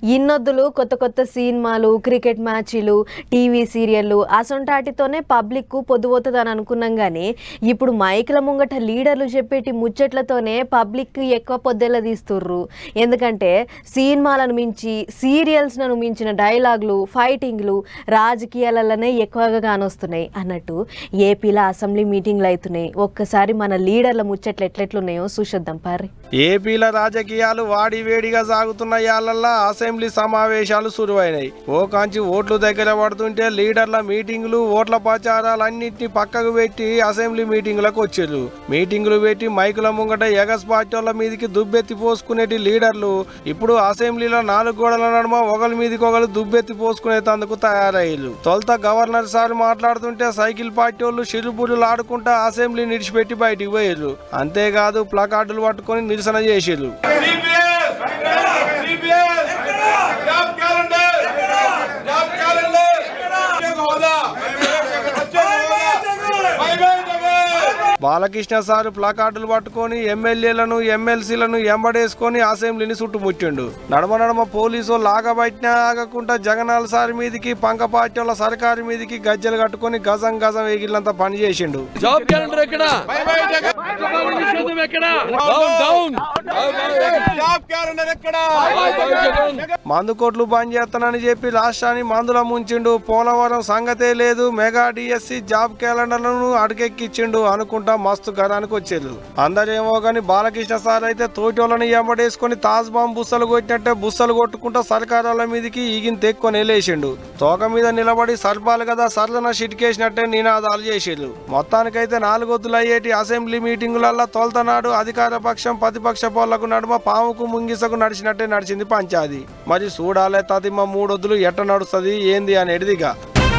ఇన్నొద్దులు కొత్త కొత్త సినిమాలు క్రికెట్ మ్యాచ్లు టీవీ సీరియళ్ళు అసొంటాటితోనే పబ్లిక్ పొద్దుపోతుందని అనుకున్నాం కానీ ఇప్పుడు మైకుల ముంగట లీడర్లు చెప్పేటి ముచ్చట్లతోనే పబ్లిక్ ఎక్కువ పొద్దెల తీస్తుర్రు ఎందుకంటే సినిమాలను మించి సీరియల్స్ను మించిన డైలాగులు ఫైటింగ్లు రాజకీయాలలోనే ఎక్కువగా కానొస్తున్నాయి అన్నట్టు ఏపీలో అసెంబ్లీ మీటింగ్లు అవుతున్నాయి ఒక్కసారి మన లీడర్ల ముచ్చట్లు ఎట్లెట్లున్నాయో చూసొద్దాం పారి ఏపీల రాజకీయాలు వాడి వేడిగా సాగుతున్న యాళ్ళల్లా అసెంబ్లీ సమావేశాలు సురువైనాయి ఓ కాంచి ఓట్లు దగ్గర పడుతుంటే లీడర్ల మీటింగులు ఓట్ల ప్రచారాలన్నింటినీ పక్కకు పెట్టి అసెంబ్లీ మీటింగులకు వచ్చారు మీటింగులు పెట్టి మైకుల ముంగట ఎగస్ పార్టీ వాళ్ళ మీదకి దుబ్బెత్తి పోసుకునేటి లీడర్లు ఇప్పుడు అసెంబ్లీలో నాలుగు గోడల నడుమ ఒకరి మీదకి ఒకరు దుబ్బెత్తి పోసుకునేందుకు తయారయ్యారు తొలుత గవర్నర్ సార్ మాట్లాడుతుంటే సైకిల్ పార్టీ వాళ్ళు చిరుబురులు ఆడుకుంటా అసెంబ్లీ నిడిచిపెట్టి బయటికి పోయారు అంతేకాదు ప్లకార్డులు పట్టుకొని నిరసన చేసారు CBS! CBS! Job calendar job calendar ప్రత్యేక హోదా ప్రత్యేక హోదా bye bye Jagan Balakrishna sir ప్లకార్డులు పట్టుకొని ఎమ్మెల్యేలను ఎమ్మెల్సీలను ఎంబడేసుకొని అసెంబ్లీని చుట్టుముట్టిండు నడమ నడమ పోలీసు లాగబట్టినా ఆగకుండా జగనాల సార్ మీదికి పంక పార్టీ వాళ్ళ సర్కారు మీదికి గజ్జలు కట్టుకొని గజం గజం ఎగిలినంత పని చేసిండు జాబ్ క్యాలెండర్ ఎక్కడ బై బై జగన్ నిషేధం ఎక్కడ డౌన్ డౌన్ జాబ్ క్యాలెండర్ ఎక్కడ మందు కొట్లు బంద్ చేస్తానని చెప్పి రాష్ట్రాన్ని మందుల ముంచిండు పోలవరం సంగతే లేదు మెగా డిఎస్సి జాబ్ క్యాలెండర్లను అడుకెక్కిచ్చిండు అనుకుంటా మస్తు గరానికి వచ్చేది అందరేమో గాని బాలకృష్ణ సార్ అయితే తోటోళ్ళని ఎంబడేసుకొని తాజ్ బాంబ్ బుస్సలు కొట్టినట్టే బుస్సలు కొట్టుకుంటా సర్కారాల మీదకి ఈగిన తెక్కుని లేచిండు తోక మీద నిలబడి సర్పాలు కదా సర్దన షిట్కేసినట్టే నినాదాలు చేసేళ్ళు మొత్తానికైతే నాలుగొద్దులు అయ్యేటి అసెంబ్లీ మీటింగులల్లా తొలతనాడు అధికార పక్షం ప్రతిపక్ష పోళ్లకు నడుమ పాముకు ముంగిసకు నడిచినట్టే నడిచింది పంచాది మరి చూడాలే తదిమ మూడొద్దులు ఎట్ట నడుస్తుంది ఏంది అనేటిదిగా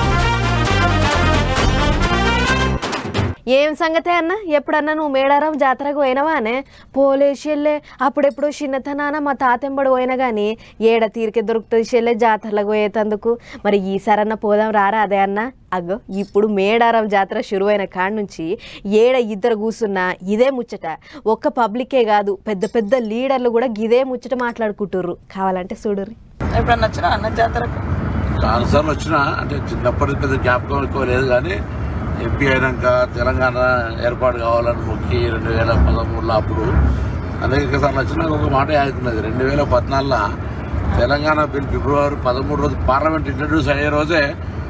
ఏం సంగతే అన్న ఎప్పుడన్నా నువ్వు మేడారం జాతరకు పోయినవా అనే పోలేసి వెళ్ళే అప్పుడెప్పుడు చిన్నతనాన మా తాతెంబడి పోయినా కానీ ఏడ తీరికే దొరుకుతుంది చెల్లె జాతరలకు పోయేటందుకు మరి ఈసారన్న పోదాం రారా అదే అన్న అగ్గో ఇప్పుడు మేడారం జాతర షురువైన కాడ నుంచి ఏడ ఇద్దరు కూసున్నా ఇదే ముచ్చట ఒక్క పబ్లికే కాదు పెద్ద పెద్ద లీడర్లు కూడా ఇదే ముచ్చట మాట్లాడుకుంటుర్రు కావాలంటే చూడుర్రి ఎప్పుడన్నా వచ్చినా అన్న జాతరకు చాలాసార్లు వచ్చినా అంటే చిన్నప్పటి పెద్ద జ్ఞాపకం ఎక్కువ లేదు కానీ ఎంపీ అయినాక తెలంగాణ ఏర్పాటు కావాలని మొక్కి రెండు వేల పదమూడులో అప్పుడు అనేక సార్లు వచ్చినాక ఒక మాట ఆగుతున్నది రెండు వేల పద్నాలుగులో తెలంగాణ బిల్ ఫిబ్రవరి పదమూడు రోజు పార్లమెంట్ ఇంట్రడ్యూస్ అయ్యే రోజే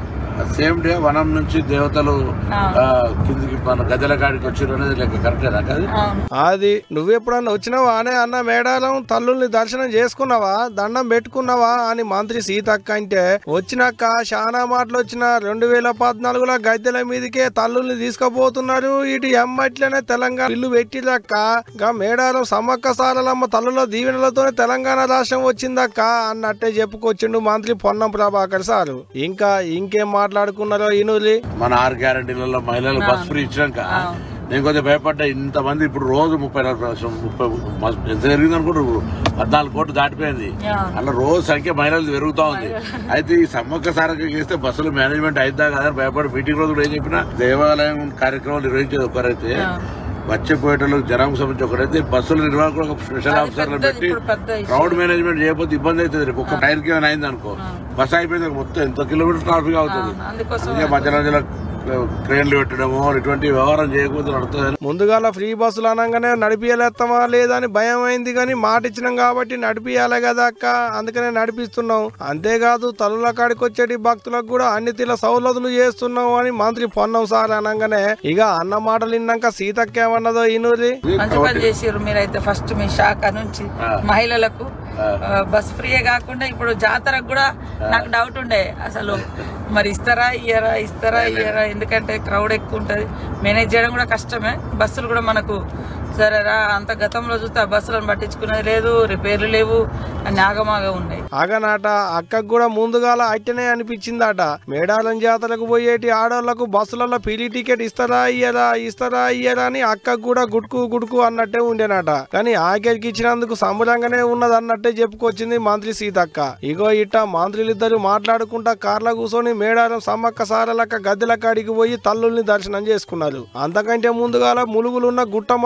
సేమ్ డే వనం నుంచి దేవతలు ఆ, కిందికి మన గద్దెల కాడికి వచ్చారు అనేది లెక్క కరెక్టేనా కాదు అవును అది నువ్వెప్పుడన్నా వచ్చినావా అనే అన్న మేడారం తల్లుల్ని దర్శనం చేసుకున్నావా దండం పెట్టుకున్నావా అని మంత్రి సీతక్క అంటే వచ్చినాక చాలా మాటలు వచ్చిన రెండు వేల పద్నాలుగులో గద్దెల మీదకే తల్లుల్ని తీసుకుపోతున్నారు ఇటు ఎమ్మట్లనే తెలంగాణ ఇల్లు పెట్టిరక్క గా మేడారం సమ్మక్క సారలమ్మ తల్లుల దీవెనలతోనే తెలంగాణ రాష్ట్రం వచ్చిందక్క అన్నట్టే చెప్పుకొచ్చిండు మంత్రి పొన్నం ప్రభాకర్ సారు ఇంకా ఇంకేం మాట్లాడుకున్నారో ఇనులి మన ఆరు గ్యారంటీలలో మహిళలు బస్ ఫ్రీ ఇచ్చినాక నేను కొంచెం భయపడ్డా ఇంతమంది ఇప్పుడు రోజు ముప్పై నలభై లక్షలు ముప్పై మస్తు- ఎంత జరిగింది అనుకుంటారు పద్నాలుగు కోట్లు దాటిపోయింది అలా రోజు సంఖ్య మహిళలు పెరుగుతా ఉంది అయితే ఈ సమ్మక్క సారక చేస్తే బస్సులు మేనేజ్మెంట్ అయిద్దా కదా అని భయపడి మీటింగ్ రోజు కూడా ఏం చెప్పినా దేవాలయం కార్యక్రమాలు నిర్వహించేది ఒకరైతే వచ్చే పోయేటోళ్ళకి జనం సంబంధించి ఒకరైతే బస్సుల నిర్వాహకులు ఒక స్పెషల్ అది ఆఫీసర్లు పెద్దది, పెట్టి ఇప్పుడు పెద్ద issue. క్రౌడ్ మేనేజ్మెంట్ చేయకపోతే ఇబ్బంది అవుతుంది రేపు ఒక్క టైర్ కి ఏమైనా అయింది అనుకో బస్ అయిపోయింది మొత్తం ఎంత కిలోమీటర్ ట్రాఫిక్ అవుతుంది అందుకోసం అందుకే మధ్య మధ్యలో ట్రైన్లు పెట్టడము ఇటువంటి వ్యవహారం చేయకపోతే నడుతుంది ముందుగాల ఫ్రీ బస్సులు అనగానే నడిపియలేస్తామా లేదా అని భయం అయింది కానీ మాట ఇచ్చినాం కాబట్టి నడిపియాలే కదా అక్క అందుకనే నడిపిస్తున్నాం అంతేకాదు తల్లుల కాడికి వచ్చేటి భక్తులకు కూడా అన్ని తీల సౌలతులు చేస్తున్నాం అని మంత్రి పొన్నం సార్ అనగానే ఇక అన్న మాటలు విన్నాక సీతక్క ఏమన్నదో ఇనూరి మంచి పని చేసారు మీరైతే ఫస్ట్ మీ శాఖ నుంచి మహిళలకు ఆ, బస్ ఫ్రీయే కాకుండా ఇప్పుడు జాతరకు కూడా నాకు డౌట్ ఉండే అసలు మరి ఇస్తారా ఇయ్యరా ఇస్తారా ఇయ్యరా ఎందుకంటే క్రౌడ్ ఎక్కువ ఉంటది మేనేజ్ చేయడం కూడా కష్టమే బస్సులు కూడా మనకు సరేరా అంత గతంలో చూస్తే ఆ బస్సులను పట్టించుకునేది లేదు రిపేర్లు లేవు అన్ని ఆగమాగా ఉన్నాయి అగనాట అక్కకు కూడా ముందుగాల అట్టనే అనిపించిందట మేడారం జాతరకు పోయేటి ఆడోళ్లకు బస్సులలో పిలి టికెట్ ఇస్తారా ఇయ్యరా ఇస్తారా ఇయ్యరా అని అక్కకు కూడా గుడ్కు గుడ్కు అన్నట్టే ఉండేనట కానీ ఆఖరికి ఇచ్చినందుకు సంబరంగానే ఉన్నది అన్నట్టే చెప్పుకొచ్చింది మంత్రి సీతక్క ఇగో ఇట్ట మంత్రులిద్దరు మాట్లాడుకుంటా కార్ల కూర్చొని మేడారం సమ్మక్క సారలక్క గద్దెల కాడికి పోయి తల్లుల్ని దర్శనం చేసుకున్నారు అంతకంటే ముందుగాల ములుగులున్న గుట్టమ్మ తల్లికి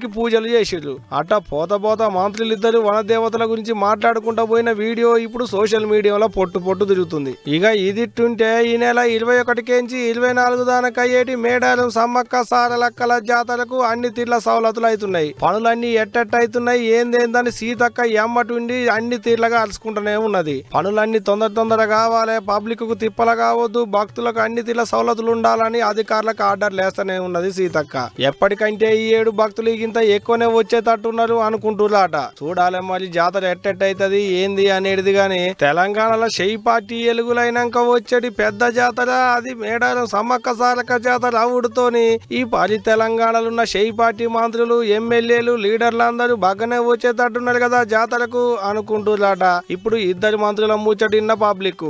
పూజలు చేసిర్రు అట్ట పోత పోత మంత్రులిద్దరు వనదేవతల గురించి మాట్లాడుకుంటూ పోయిన వీడియో ఇప్పుడు సోషల్ మీడియాలో పొట్టు పొట్టు తిరుగుతుంది ఇక ఇదిట్టుంటే ఈ నెల ఇరవై ఒకటికేంచి ఇరవై నాలుగు దానికి అయ్యేటి మేడారం సమ్మక్క సారలక్కల జాతరకు అన్ని తీర్ల సవలతులు అవుతున్నాయి పనులన్నీ ఎట్టెట్ట అవుతున్నాయి ఏందేందని సీతక్క ఎమ్మటుండి అన్ని తీర్లగా అరుచుకుంటూనే ఉన్నది పనులన్నీ తొందర తొందర కావాలి పబ్లిక్ కు తిప్పల కావద్దు భక్తులకు అన్ని తీర్ల సవలతులు ఉండాలని అధికారులకు ఆర్డర్ లేస్తూనే ఉన్నది సీతక్క ఎప్పటికంటే ఈ ఏడు భక్తులు ఇంత ఎక్కువనే వచ్చేటట్టున్నారు అనుకుంటున్నారట చూడాలి మరి జాతర ఎట్టెట్టయితది ఏంది అనేది గాని తెలంగాణలో షెయి పార్టీ ఎలుగులైనాక వచ్చేటి పెద్ద జాతర అది మేడారం సమ్మక్క సారక జాతర అవుడుతోని ఈ పది తెలంగాణలో ఉన్న షెయి పార్టీ మంత్రులు ఎమ్మెల్యేలు లీడర్లు అందరూ బాగానే వచ్చేటట్టున్నారు కదా జాతరకు అనుకుంటున్నారట ఇప్పుడు ఇద్దరు మంత్రుల ముచ్చటిన్న పబ్లిక్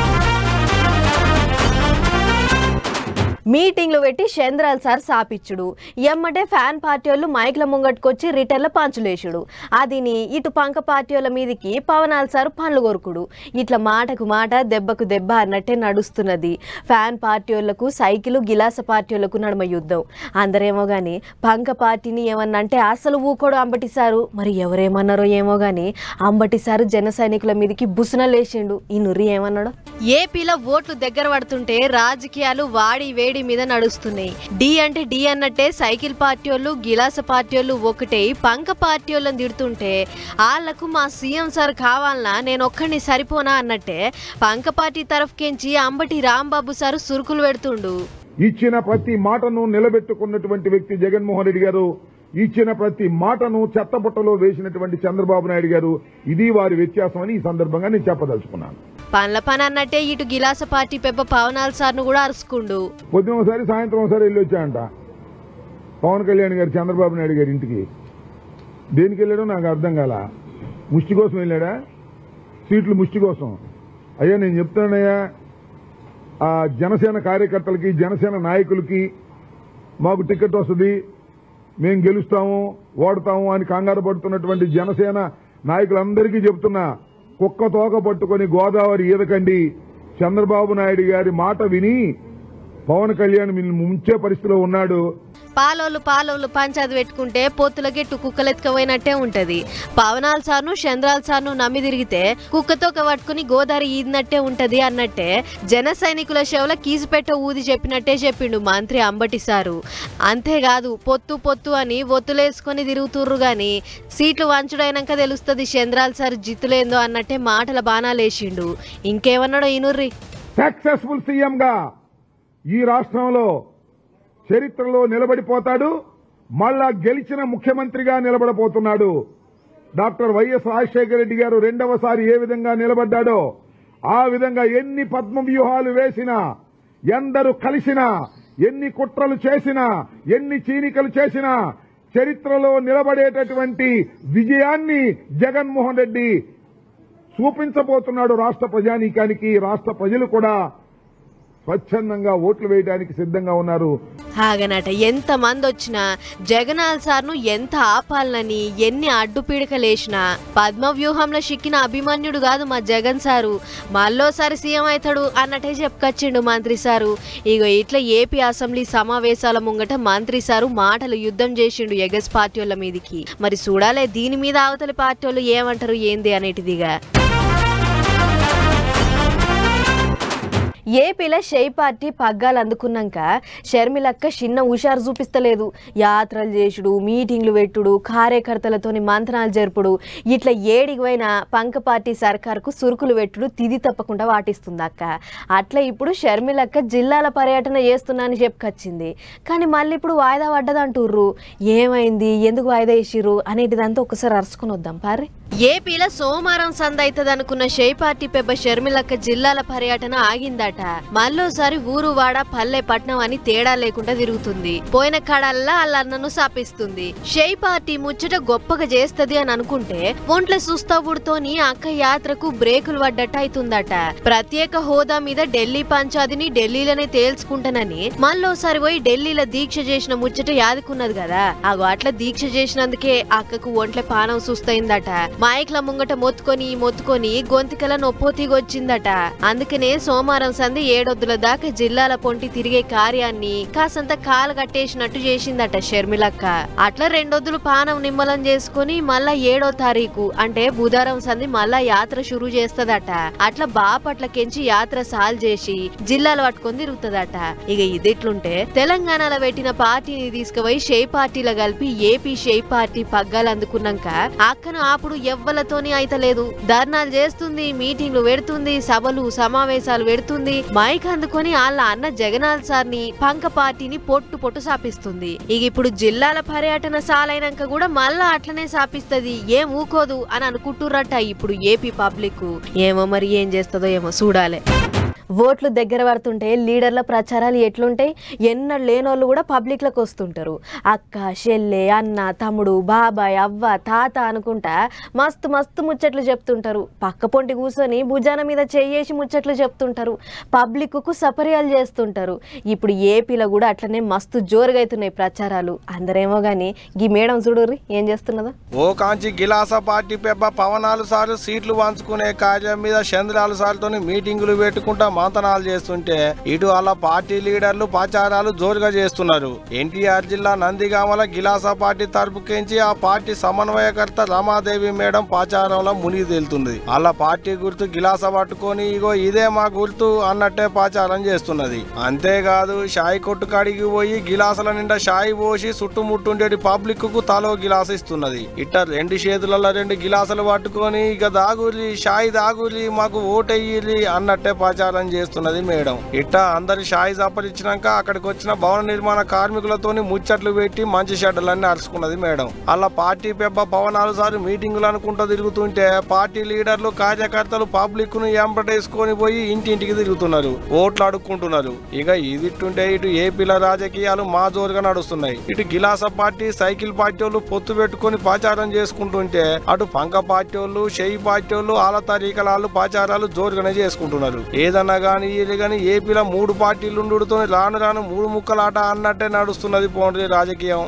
మీటింగ్లు పెట్టి చంద్రాల్ సార్ సాపిచ్చుడు ఎమ్మటే ఫ్యాన్ పార్టీ వాళ్ళు మైక్ల ముంగట్టుకొచ్చి రిటర్న్ల పంచులేసుడు అదిని ఇటు పంక పార్టీ వాళ్ళ మీదికి పవనాల్ సార్ పండ్లు కొరుకుడు ఇట్లా మాటకు మాట దెబ్బకు దెబ్బ అన్నట్టే నడుస్తున్నది ఫ్యాన్ పార్టీ వాళ్ళకు సైకిల్ గిలాస పార్టీ వాళ్ళకు నడుమ యుద్ధం అందరేమో గాని పంక పార్టీని ఏమన్నా అంటే అసలు ఊకోడు అంబటి సారు మరి ఎవరేమన్నారో ఏమో గాని అంబటి సారు జన సైనికుల మీదకి బుసున లేచిండు ఈ నుర్రి ఏమన్నాడు ఏపీలో ఓట్లు దగ్గర పడుతుంటే రాజకీయాలు వాడి వేడి మీద నడుస్తున్నాయి డి అంటే డి అన్నట్టే సైకిల్ పార్టీ వాళ్ళు గిలాస పార్టీ వాళ్ళు ఒకటే పంక పార్టీ వాళ్ళని తిడుతుంటే వాళ్ళకు మా సీఎం సార్ కావాలనా నేను ఒక్కడిని సరిపోనా అన్నట్టే పంక పార్టీ తరఫుకెంచి అంబటి రాంబాబు సారు సురుకులు పెడుతుండు ఇచ్చిన ప్రతి మాటను నిలబెట్టుకున్నటువంటి వ్యక్తి జగన్మోహన్ రెడ్డి గారు ఇచ్చిన ప్రతి మాటను చెత్తబుట్టలో వేసినటువంటి చంద్రబాబు నాయుడు గారు ఇది వారి వ్యత్యాసం అని ఈ సందర్భంగా నేను చెప్పదలుచుకున్నాను పనుల పని అన్నట్టే ఇటు గిలాస పార్టీ పెప్ప పవనాల్ సార్ను కూడా అరుచుకుండు పొద్దున ఒకసారి సాయంత్రం ఒకసారి వెళ్ళి వచ్చాయంట పవన్ కళ్యాణ్ గారు చంద్రబాబు నాయుడు గారి ఇంటికి దేనికి వెళ్ళాడో నాకు అర్థం కాల ముష్టి కోసం వెళ్ళాడా సీట్లు ముష్టి కోసం అయ్యా నేను చెప్తున్నానయ్యా ఆ జనసేన కార్యకర్తలకి జనసేన నాయకులకి మాకు టికెట్ వస్తుంది మేము గెలుస్తాము ఓడతాము అని కంగారు పడుతున్నటువంటి జనసేన నాయకులందరికీ చెప్తున్నా కుక్క తోక పట్టుకొని గోదావరి ఈదకండి చంద్రబాబు నాయుడు గారి మాట విని పవన్ కళ్యాణ్ మిమ్మల్ని ముంచే పరిస్థితిలో ఉన్నాడు పాలోళ్ళు పాలోళ్ళు పంచాది పెట్టుకుంటే పొత్తుల గెట్టు కుక్కలెత్తుకపోయినట్టే ఉంటది పవనాల్ సార్ను చంద్రాల్ సార్ను నమ్మి తిరిగితే కుక్కతో పట్టుకుని గోదావరి ఈదినట్టే ఉంటది అన్నట్టే జన సైనికుల షేవల కీసుపెట్ట ఊది చెప్పినట్టే చెప్పిండు మంత్రి అంబటి సారు అంతేకాదు పొత్తు పొత్తు అని ఒత్తులేసుకొని తిరుగుతుర్రు గాని సీట్లు వంచుడైనాక తెలుస్తుంది చంద్రాల్ సార్ జిత్తులేందో అన్నట్టే మాటల బాణాలేసిండు ఇంకేమన్నాడో ఇనుర్రి సక్సెస్ఫుల్ సీఎం గా ఈ రాష్ట్రంలో చరిత్రలో నిలబడిపోతాడు మళ్ళా గెలిచిన ముఖ్యమంత్రిగా నిలబడబోతున్నాడు డాక్టర్ వైఎస్ రాజశేఖర రెడ్డి గారు రెండవసారి ఏ విధంగా నిలబడ్డాడో ఆ విధంగా ఎన్ని పద్మ వ్యూహాలు వేసినా ఎందరు కలిసినా ఎన్ని కుట్రలు చేసినా ఎన్ని చీనికలు చేసినా చరిత్రలో నిలబడేటటువంటి విజయాన్ని జగన్మోహన్ రెడ్డి చూపించబోతున్నాడు రాష్ట్ర ప్రజానీకానికి రాష్ట్ర ప్రజలు కూడా స్వచ్ఛందంగా ఓట్లు వేయడానికి సిద్ధంగా ఉన్నారు ఆగనట ఎంత మంది వచ్చినా జగనాల్ సార్ను ఎంత ఆపాలనని ఎన్ని అడ్డుపీడకలేసినా పద్మ వ్యూహంలో చిక్కిన అభిమన్యుడు కాదు మా జగన్ సారు మళ్ళోసారి సీఎం అవుతాడు అన్నట్టే చెప్పుకొచ్చిండు మంత్రి సారు ఇగో ఇట్లా ఏపీ అసెంబ్లీ సమావేశాల ముంగట మంత్రి సారు మాటలు యుద్ధం చేసిండు ఎగస్ పార్టీ వాళ్ళ మీదికి మరి చూడాలే దీని మీద అవతలి పార్టీ వాళ్ళు ఏమంటారు ఏంది అనేటిదిగా ఏపీలో షెయి పార్టీ పగ్గాలు అందుకున్నాక షర్మిలక్క చిన్న హుషారు చూపిస్తలేదు యాత్రలు చేసుడు మీటింగ్లు పెట్టుడు కార్యకర్తలతోని మంత్రాలు జరుపుడు ఇట్లా ఏడికి పోయిన పంక పార్టీ సర్కార్కు సురుకులు పెట్టుడు తిది తప్పకుండా వాటిస్తుంది అక్క అట్లా ఇప్పుడు షర్మిలక్క జిల్లాల పర్యటన చేస్తున్నానని చెప్పుకొచ్చింది కానీ మళ్ళీ ఇప్పుడు వాయిదా పడ్డదంటుర్రు ఏమైంది ఎందుకు వాయిదా వేసిర్రు అనేటిదంతా ఒకసారి అరుచుకుని వద్దాం పారి ఏపీలో సోమవారం సంద అవుతుంది అనుకున్న షెయి పార్టీ పెబ్బ షర్మిలక్క జిల్లాల పర్యటన ఆగిందట మళ్ళోసారి ఊరు వాడ పల్లె పట్నం అని తేడా లేకుండా తిరుగుతుంది పోయిన కాడల్లా వాళ్ళ అన్నను సాపిస్తుంది షెయి పార్టీ ముచ్చట గొప్పగా చేస్తది అని అనుకుంటే ఒంట్ల సుస్తావుడితోని అక్క యాత్రకు బ్రేకులు పడ్డట్టు అవుతుందట ప్రత్యేక హోదా మీద ఢిల్లీ పంచాదిని ఢిల్లీలోనే తేల్చుకుంటానని మళ్ళోసారి పోయి ఢిల్లీలో దీక్ష చేసిన ముచ్చట యాదుకున్నది కదా అగో అట్లా దీక్ష చేసినందుకే అక్కకు ఒంట్ల పానం సుస్తైందట మైక్ల ముంగట మొత్తుకొని మొత్తుకొని గొంతుకల నొప్పొతిగొచ్చిందట అందుకనే సోమవారం సంధి ఏడొద్దుల దాకా జిల్లాల పొంటి తిరిగే కార్యాన్ని కాసంత కాలు కట్టేసినట్టు చేసిందట షర్మిలక్క అట్లా రెండొద్దులు పానం నిమ్మలం చేసుకుని మళ్ళా ఏడో తారీఖు అంటే బుధవారం సంధి మళ్ళా యాత్ర షురూ చేస్తదట అట్లా బాపట్లకెంచి యాత్ర సాల్ చేసి జిల్లాలు పట్టుకొని తిరుగుతుందట ఇక ఇదిట్లుంటే తెలంగాణలో పెట్టిన పార్టీని తీసుకుపోయి షే పార్టీలో కలిపి ఏపీ షే పార్టీ పగ్గాలు అందుకున్నాక అక్కను ఆపుడు ఎవ్వలతోని అయితలేదు ధర్నాలు చేస్తుంది మీటింగ్లు పెడుతుంది సభలు సమావేశాలు పెడుతుంది మైక్ అందుకొని వాళ్ళ అన్న జగనాల్ సార్ ని పంక పార్టీని పొట్టు పొట్టు సాపిస్తుంది ఇక ఇప్పుడు జిల్లాల పర్యటన సాలైనాక కూడా మళ్ళా అట్లనే సాపిస్తది ఏం ఊకోదు అని అనుకుంటుర్రట ఇప్పుడు ఏపీ పబ్లిక్ ఏమో మరి ఏం చేస్తుందో ఏమో చూడాలి ఓట్లు దగ్గర పడుతుంటే లీడర్ల ప్రచారాలు ఎట్లుంటాయి ఎన్నడు లేనోళ్ళు కూడా పబ్లిక్లకు వస్తుంటారు అక్క చెల్లె అన్న తమ్ముడు బాబాయ్ అవ్వ తాత అనుకుంటా మస్తు మస్తు ముచ్చట్లు చెప్తుంటారు పక్క పొంటి కూర్చొని భుజాన మీద చెయ్యేసి ముచ్చట్లు చెప్తుంటారు పబ్లిక్కు సపర్యాలు చేస్తుంటారు ఇప్పుడు ఏపీలో కూడా అట్లనే మస్తు జోరుగా అవుతున్నాయి ప్రచారాలు అందరేమో కానీ గీ మేడం చూడుర్రి ఏం చేస్తున్నదో ఓ కాంచి గిలాస పార్టీ పెబ్బ పవనాలు సార్లు సీట్లు పంచుకునే కార్యం మీద చంద్రాలు సార్లతో మీటింగులు పెట్టుకుంటా మంతనాలు చేస్తుంటే ఇటు వాళ్ళ పార్టీ లీడర్లు ప్రచారాలు జోరుగా చేస్తున్నారు ఎన్టీఆర్ జిల్లా నందిగామల గిలాస పార్టీ తరపుకించి ఆ పార్టీ సమన్వయకర్త రమాదేవి మేడం ప్రచారంలో మునిగి తేలుతుంది వాళ్ళ పార్టీ గుర్తు గిలాస పట్టుకొని ఇగో ఇదే మా గుర్తు అన్నట్టే ప్రచారం చేస్తున్నది అంతేకాదు షాయి కొట్టు కాడికి పోయి గిలాసుల నిండా షాయి పోసి చుట్టుముట్టుండేటి పబ్లిక్ కు తలో గిలాస్ ఇస్తున్నది ఇట్ట రెండు చేతులలో రెండు గిలాసులు పట్టుకొని ఇక దాగురి షాయి దాగురి మాకు ఓటెయ్యిరి అన్నట్టే ప్రచారం చేస్తున్నది మేడం ఇట్ట అందరి షాయి సంపరించినాక అక్కడికి వచ్చిన భవన నిర్మాణ కార్మికులతోని ముచ్చట్లు పెట్టి మంచి షెడ్డలన్నీ అరుచుకున్నది మేడం అలా పార్టీ పెబ్బ భవనాలు సార్ మీటింగులు అనుకుంటూ తిరుగుతుంటే పార్టీ లీడర్లు కార్యకర్తలు పబ్లిక్ ను ఎంపటేసుకొని పోయి ఇంటింటికి తిరుగుతున్నారు ఓట్లు అడుక్కుంటున్నారు ఇక ఇదిట్టుంటే ఇటు ఏపీల రాజకీయాలు మా జోరుగా నడుస్తున్నాయి ఇటు గిలాస పార్టీ సైకిల్ పార్టీ వాళ్ళు పొత్తు పెట్టుకొని ప్రచారం చేసుకుంటుంటే అటు పంక పార్టీ వాళ్ళు షెయి పార్టీ వాళ్ళు ఆల తరీకలాళ్ళు ప్రచారాలు జోరుగానే చేసుకుంటున్నారు ఏదన్నా గానీ ఇది గానీ ఏపీలో మూడు పార్టీలు ఉండుతో రాను రాను మూడు ముక్కలాట అన్నట్టే నడుస్తున్నది పోండ్రి రాజకీయం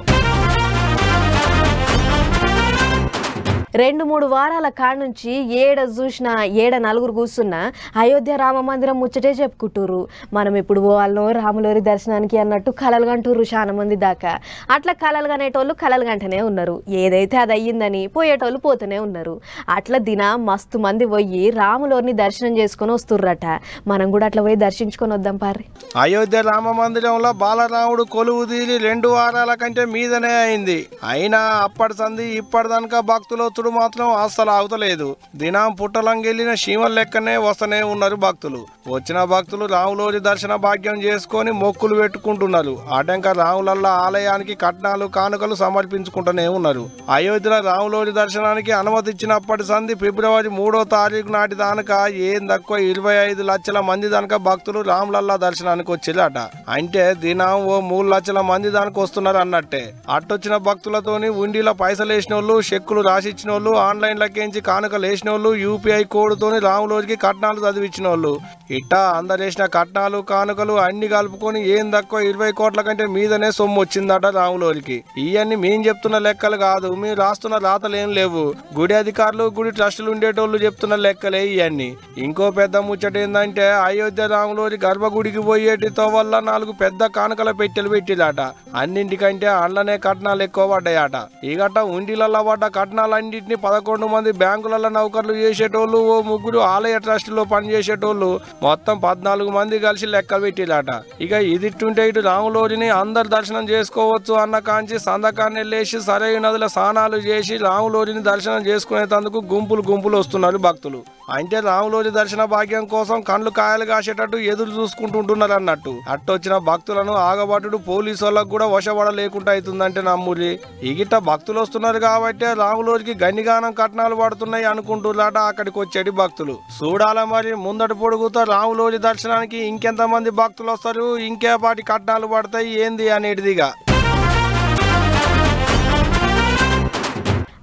రెండు మూడు వారాల కాడ నుంచి ఏడ చూసినా ఏడ నలుగురు కూర్చున్నా అయోధ్య రామ మందిరం ముచ్చటే చెప్పుకుంటుర్రు మనం ఇప్పుడు పోవాలను రాములోరి దర్శనానికి అన్నట్టు కలలు కంటుర్రు చాలా మంది దాకా అట్లా కలలు కనేటోళ్ళు కలలు గంటనే ఉన్నారు ఏదైతే అది అయ్యిందని పోయేటోళ్ళు పోతూనే ఉన్నారు అట్లా దిన మస్తు మంది పోయి రాములోరిని దర్శనం చేసుకొని వస్తుర్రట మనం కూడా అట్లా పోయి దర్శించుకొని వద్దాం పారి అయోధ్య రామ మందిరంలో బాలరాముడు కొలువు తీరి రెండు వారాల కంటే మీదనే అయింది అయినా అప్పటి సంది ఇప్పటిదనక భక్తులు వచ్చుడు మాత్రం అస్సలు అవతలేదు దినం పుట్టలంగెళ్ళిన చీమల లెక్కనే వస్తూనే ఉన్నారు భక్తులు వచ్చిన భక్తులు రాములోరి దర్శన భాగ్యం చేసుకొని మొక్కులు పెట్టుకుంటున్నారు అటంక రాములల్ల ఆలయానికి కట్నాలు కానుకలు సమర్పించుకుంటూనే ఉన్నారు అయోధ్యలో రాములోరి దర్శనానికి అనుమతి ఇచ్చినప్పటి సంది ఫిబ్రవరి మూడో తారీఖు నాటి దానక ఏం తక్కువ ఇరవై ఐదు లక్షల మంది దానక భక్తులు రాములల్లా దర్శనానికి వచ్చిరట అంటే దినం ఓ మూడు లక్షల మంది దానికి వస్తున్నారు అన్నట్టే అట్టొచ్చిన భక్తులతోని ఉండిలో పైసలు వేసిన వాళ్ళు చెక్కులు రాసిచ్చిన వాళ్ళు ఆన్లైన్ లెక్కించి కానుకలు వేసిన వాళ్ళు యూపీఐ కోడ్తోని రాములోరికి కట్నాలు చదివించిన వాళ్ళు ఇట్టా అందరేసిన కట్నాలు కానుకలు అన్ని కలుపుకొని ఏం తక్కువ ఇరవై కోట్ల కంటే మీదనే సొమ్ము వచ్చిందట రాములోరికి ఇవన్నీ మేం చెప్తున్న లెక్కలు కాదు మీరు రాస్తున్న రాతలు ఏం లేవు గుడి అధికారులు గుడి ట్రస్టులు ఉండేటోళ్ళు చెప్తున్న లెక్కలే ఇవన్నీ ఇంకో పెద్ద ముచ్చట ఏంటంటే అయోధ్య రాములోరి గర్భగుడికి పోయేటితో వల్ల నాలుగు పెద్ద కానుకల పెట్టెలు పెట్టిరట అన్నింటికంటే అండ్లనే కట్నాలు ఎక్కువ పడ్డాయట ఈ గట్ట ఉండిలల్లో పడ్డ కట్నాలన్నింటినీ పదకొండు మంది బ్యాంకులలో నౌకర్లు చేసేటోళ్ళు ఓ ముగ్గురు ఆలయ ట్రస్టులో పనిచేసేటోళ్ళు మొత్తం పద్నాలుగు మంది కలిసి లెక్క పెట్టిరట ఇక ఇదిట్టుంటే ఇటు రాములోరిని అందరు దర్శనం చేసుకోవచ్చు అన్న కాంచి సందకాన్ని వెళ్ళేసి సరైన నదుల స్నానాలు చేసి రాములోరిని దర్శనం చేసుకునేందుకు గుంపులు గుంపులు వస్తున్నారు భక్తులు అంటే రాములోరి దర్శన భాగ్యం కోసం కండ్లు కాయలు కాసేటట్టు ఎదురు చూసుకుంటుంటున్నారు అన్నట్టు అట్టొచ్చిన భక్తులను ఆగబట్టుడు పోలీసు వాళ్ళకు కూడా వశపడ లేకుండా అవుతుందంటే నమ్మురి ఇగిట భక్తులు వస్తున్నారు కాబట్టి రాములోరికి గన్నిగానం కట్నాలు పడుతున్నాయి అనుకుంటున్నారట అక్కడికి వచ్చేటి భక్తులు చూడాల మరి ముందటి పొడుగుతో రాములోరి దర్శనానికి ఇంకెంత మంది భక్తులు వస్తారు ఇంకేపాటి కట్నాలు పడతాయి ఏంది అనేటిదిగా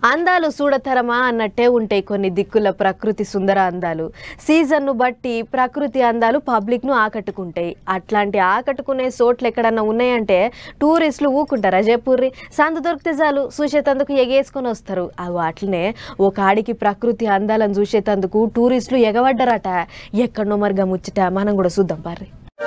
అందాలు చూడతరమా అన్నట్టే ఉంటాయి కొన్ని దిక్కుల ప్రకృతి సుందర అందాలు సీజన్ను బట్టి ప్రకృతి అందాలు పబ్లిక్ను ఆకట్టుకుంటాయి అట్లాంటి ఆకట్టుకునే చోట్లు ఎక్కడన్నా ఉన్నాయంటే టూరిస్టులు ఊకుంటారా జయపూర్రి సందు దొరికితే చాలు చూసేతందుకు ఎగేసుకొని వస్తారు అవి అట్లనే ఒక ఆడికి ప్రకృతి అందాలను చూసేతందుకు టూరిస్టులు ఎగబడ్డరట ఎక్కడనో మరిగా ముచ్చట మనం కూడా చూద్దాం పార్రి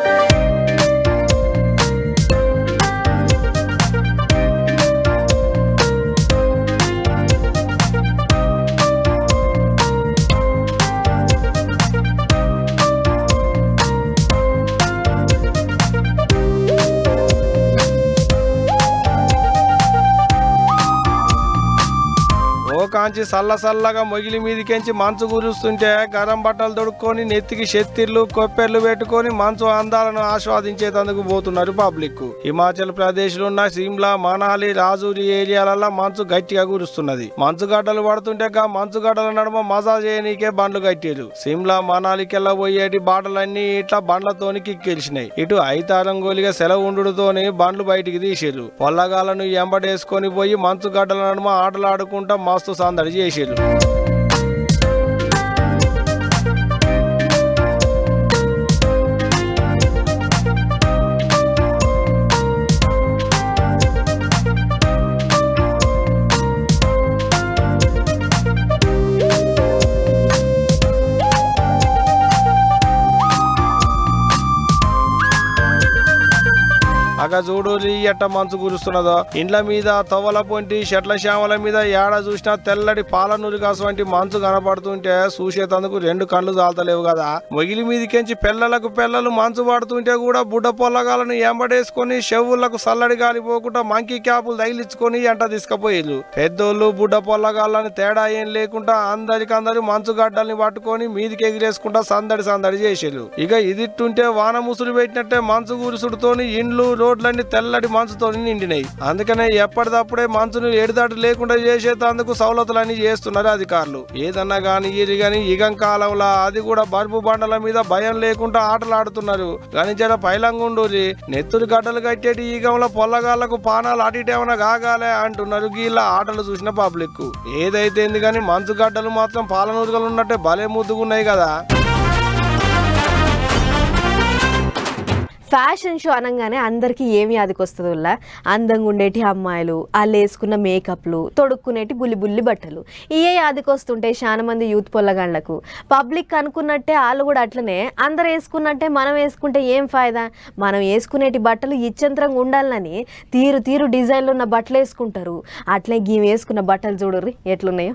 ఓ కాంచి సల్ల సల్లగా మొగిలి మీదికెంచి మంచు కురుస్తుంటే గరం బట్టలు తొడుక్కొని నెత్తికి షెత్తిర్లు కొప్పెర్లు పెట్టుకొని మంచు అందాలను ఆస్వాదించేందుకు పోతున్నారు పబ్లిక్ హిమాచల్ ప్రదేశ్ లో ఉన్న సిమ్లా మనాలి రాజూరి ఏరియాలలో మంచు గట్టిగా కురుస్తున్నది మంచు గడ్డలు పడుతుంటే గా మంచు గడ్డల నడుమ మజా చేయనీకే బండ్లు కట్టారు సిమ్లా మనాలికెళ్ళ పోయేటి బాటలన్నీ ఇట్లా బండ్లతోని కిక్కెలిసినాయి ఇటు ఐతారం గోలిగా సెలవు ఉండుతోని బండ్లు బయటికి తీసిర్రు పొల్లగాలను ఎంబడేసుకొని పోయి మంచు గడ్డల నడుమ ఆటలు ఆడుకుంటా మస్తు సందడి చేసిర్రు అగ చూడు ఎట్ట మంచు కురుస్తున్నదో ఇండ్ల మీద తవ్వల పొంటి చెట్ల శ్యామల మీద ఏడ చూసినా తెల్లటి పాల నురిగాసు వంటి మంచు కనపడుతుంటే చూసేతందుకు రెండు కళ్ళు చాలతలేవు కదా మొగిలి మీదికెంచి పిల్లలకు పిల్లలు మంచు పడుతుంటే కూడా బుడ్డ పొల్లగాలను ఎంబడేసుకొని చెవులకు సల్లడి గాలి పోకుండా మంకీ క్యాపులు తగిలించుకొని ఎంట తీసుకుపోయేళ్ళు పెద్దోళ్ళు బుడ్డ పొల్లగాళ్ళని తేడా ఏం లేకుండా అందరికందరూ మంచు గడ్డల్ని పట్టుకొని మీదికి ఎగిరేసుకుంటా సందడి సందడి చేసేళ్ళు ఇక ఇదిట్టుంటే వాన ముసురు పెట్టినట్టే మంచు గురుసుడుతోని ఇండ్లు రోడ్లన్నీ తెల్లటి మంచుతో నిండినాయి అందుకనే ఎప్పటిదప్పుడే మంచును ఎడిదాటు లేకుండా చేసేందుకు సవలతులన్నీ చేస్తున్నారు అధికారులు ఏదన్నా గాని ఇది గాని ఇగం కాలంలో అది కూడా బల్బు బండల మీద భయం లేకుండా ఆటలు ఆడుతున్నారు కానీ జర పైలంగుండూరి నెత్తురు గడ్డలు కట్టేటి ఈగంలో పొల్లగాళ్లకు పానాలు అటు ఇటు ఏమైనా కాగాలే అంటున్నారు గీళ్ళ ఆటలు చూసిన పబ్లిక్ ఏదైతే కానీ మంచు గడ్డలు మాత్రం పాలనూరుగలు ఉన్నట్టే భలే ముద్దుగున్నాయి కదా ఫ్యాషన్ షో అనగానే అందరికీ ఏమి యాదికొస్తుంది వల్ల అందంగా ఉండేటి అమ్మాయిలు వాళ్ళు వేసుకున్న మేకప్లు తొడుక్కునేటి బుల్లి బుల్లి బట్టలు ఇవే యాదికొస్తుంటాయి చాలా మంది యూత్ పొల్లగాళ్లకు పబ్లిక్ అనుకున్నట్టే వాళ్ళు కూడా అట్లనే అందరు వేసుకున్నట్టే మనం వేసుకుంటే ఏం ఫాయిదా మనం వేసుకునేటి బట్టలు ఇచ్చంతరంగా ఉండాలని తీరు తీరు డిజైన్లు ఉన్న బట్టలు వేసుకుంటారు అట్లే గీ వేసుకున్న బట్టలు చూడుర్రి ఎట్లున్నాయో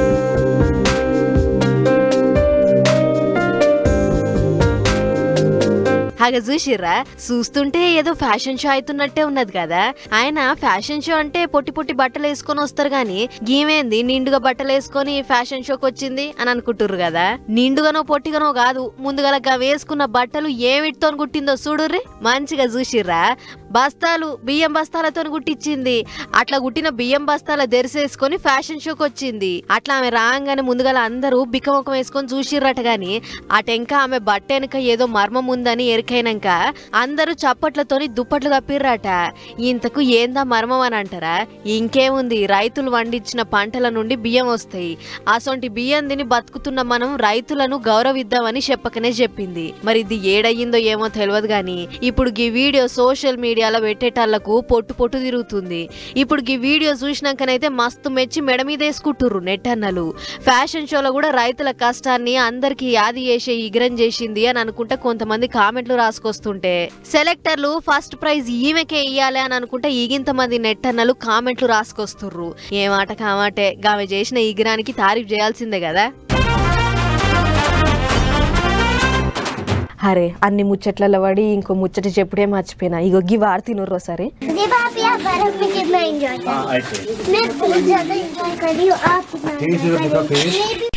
హాగా చూసిర్రా చూస్తుంటే ఏదో ఫ్యాషన్ షో అవుతున్నట్టే ఉన్నది కదా ఆయన ఫ్యాషన్ షో అంటే పొట్టి పొట్టి బట్టలు వేసుకొని వస్తారు గాని గీమేంది నిండుగా బట్టలు వేసుకొని ఫ్యాషన్ షోకి వచ్చింది అని అనుకుంటుర్రు కదా నిండుగానో పొట్టిగానో కాదు ముందుగా గా వేసుకున్న బట్టలు ఏమిటితో కుట్టిందో చూడుర్రి మంచిగా చూసిర్రా బస్తాలు బియ్యం బస్తాలతో కుట్టించింది అట్లా కుట్టిన బియ్యం బస్తాల దెరిసేసుకొని ఫ్యాషన్ షోకి వచ్చింది అట్లా ఆమె రాగానే ముందుగా అందరూ బిక్కముఖం వేసుకొని చూసిర్రట గాని అటెంకా ఆమె బట్ట వెనక ఏదో మర్మం ఉందని ఎరికైనాక అందరూ చప్పట్లతోని దుప్పట్లు కప్పిర్రట ఇంతకు ఏందా మర్మం అని అంటారా ఇంకేముంది రైతులు వండించిన పంటల నుండి బియ్యం వస్తాయి అసొంటి బియ్యం తిని బతుకుతున్న మనం రైతులను గౌరవిద్దామని చెప్పకనే చెప్పింది మరి ఇది ఏడయ్యిందో ఏమో తెలియదు గాని ఇప్పుడు ఈ వీడియో సోషల్ మీడియాలో పెట్టేటాళ్లకు పొట్టు పొట్టు తిరుగుతుంది ఇప్పుడు ఈ వీడియో చూసినాకనైతే మస్తు మెచ్చి మెడ మీద వేసుకుంటుర్రు నెట్టన్నలు ఫ్యాషన్ షోలో కూడా రైతుల కష్టాన్ని అందరికి యాది చేసే ఇగ్రం చేసింది అని అనుకుంటే కొంతమంది కామెంట్లు రాసుకొస్తుంటే సెలెక్టర్లు ఫస్ట్ ప్రైజ్ ఈమెకే ఇయ్యాలి అని అనుకుంటే ఈగింత మంది నెట్టన్నలు కామెంట్లు రాసుకొస్తుర్రు ఏ మాట కామాటే గామె చేసిన ఇగ్రానికి తారీఫ్ చేయాల్సిందే కదా అరే అన్ని ముచ్చట్లలో పడి ఇంకో ముచ్చట చెప్పుడే మర్చిపోయినా ఇగో గి వాడు తినుర్రు ఒకసారి देखो आप यहाँ बर्फ में कितना एंजॉय कर मैं बहुत ज्यादा एंजॉय कर रही हूँ आप कितना enjoy कर-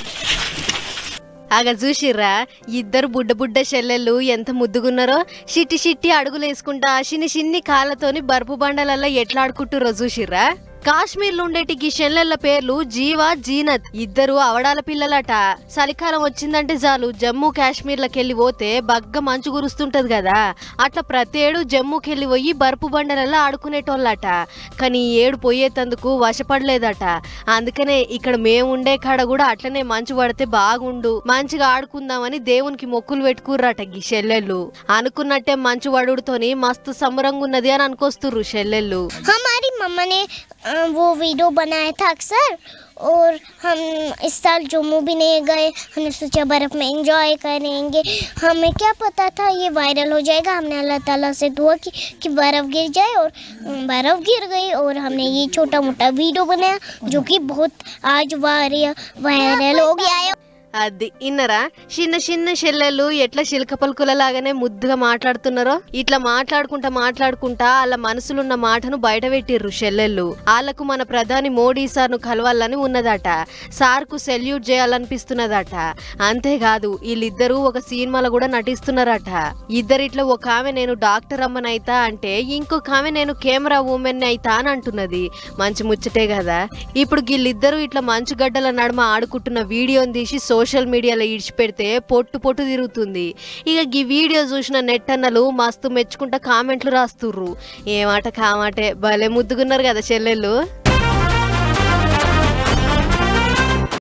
ఆగ చూసిర్రా ఇద్దరు బుడ్డ బుడ్డ చెల్లెళ్ళు ఎంత ముద్దుగున్నారో షిట్టి షిట్టి అడుగులు వేసుకుంటా చిన్ని చిన్ని కాళ్ళతోని బర్పు బండలల్లో ఎట్లా ఆడుకుంటుర్రో చూసిర్రా కాశ్మీర్లో ఉండేటి ఈ షెల్లెళ్ల పేర్లు జీవా జీనత్ ఇద్దరు అవడాల పిల్లలట చలికాలం వచ్చిందంటే చాలు జమ్మూ కాశ్మీర్లకెళ్ళి పోతే బగ్గ మంచు కురుస్తుంటది కదా అట్లా ప్రతి ఏడు జమ్మూకెళ్ళి పోయి బర్పు బండలలో ఆడుకునేటోళ్ళట కానీ ఈ ఏడు పోయేటందుకు వశపడలేదట అందుకనే ఇక్కడ మేము ఉండే కాడ కూడా అట్లనే మంచు పడితే బాగుండు మంచిగా ఆడుకుందామని దేవునికి మొక్కులు పెట్టుకుర్రట ఈ షెల్లెళ్ళు అనుకున్నట్టే మంచు వడుడుతోని మస్తు సంబరంగా ఉన్నది అని అనుకొస్తుర్రు షెల్లెళ్ళు हमारी मम्मा ने अ, वो वीडियो बनाया था अक्सर और हम इस साल जम्मू भी नहीं गए हमने सोचा बर्फ़ में एंजॉय करेंगे हमें क्या पता था ये वायरल हो जाएगा हमने अल्लाह ताला से दुआ की कि बर्फ़ गिर जाए और अ, बर्फ़ गिर गई और हमने ये छोटा मोटा वीडियो बनाया जो कि बहुत आज वायरल वायरल हो गया है అది ఇన్నరా చిన్న చిన్న చెల్లెళ్ళు ఎట్లా శిల్క పలుకులలాగానే ముద్దుగా మాట్లాడుతున్నారో ఇట్లా మాట్లాడుకుంటా మాట్లాడుకుంటా వాళ్ళ మనసులున్న మాటను బయట పెట్టిర్రు చెల్లెళ్ళు వాళ్ళకు మన ప్రధాని మోడీ సార్ను కలవాలని ఉన్నదట సార్కు సెల్యూట్ చేయాలనిపిస్తున్నదట అంతేకాదు వీళ్ళిద్దరూ ఒక సినిమాలో కూడా నటిస్తున్నారట ఇద్దరిట్లో ఒక ఆమె నేను డాక్టర్ అమ్మనైతా అంటే ఇంకొక ఆమె నేను కెమెరా ఉమెన్ అయితా అని అంటున్నది మంచి ముచ్చటే కదా ఇప్పుడు వీళ్ళిద్దరూ ఇట్లా మంచు గడ్డల నడుమ ఆడుకుంటున్న వీడియోని తీసి సోషల్ మీడియాలో ఇడిచిపెడితే పొట్టు పొట్టు తిరుగుతుంది ఇక ఈ వీడియో చూసిన నెట్ అన్నలు మస్తు మెచ్చుకుంటా కామెంట్లు రాస్తుర్రు ఏమాట కామాటే భలే ముద్దుగున్నారు కదా చెల్లెళ్ళు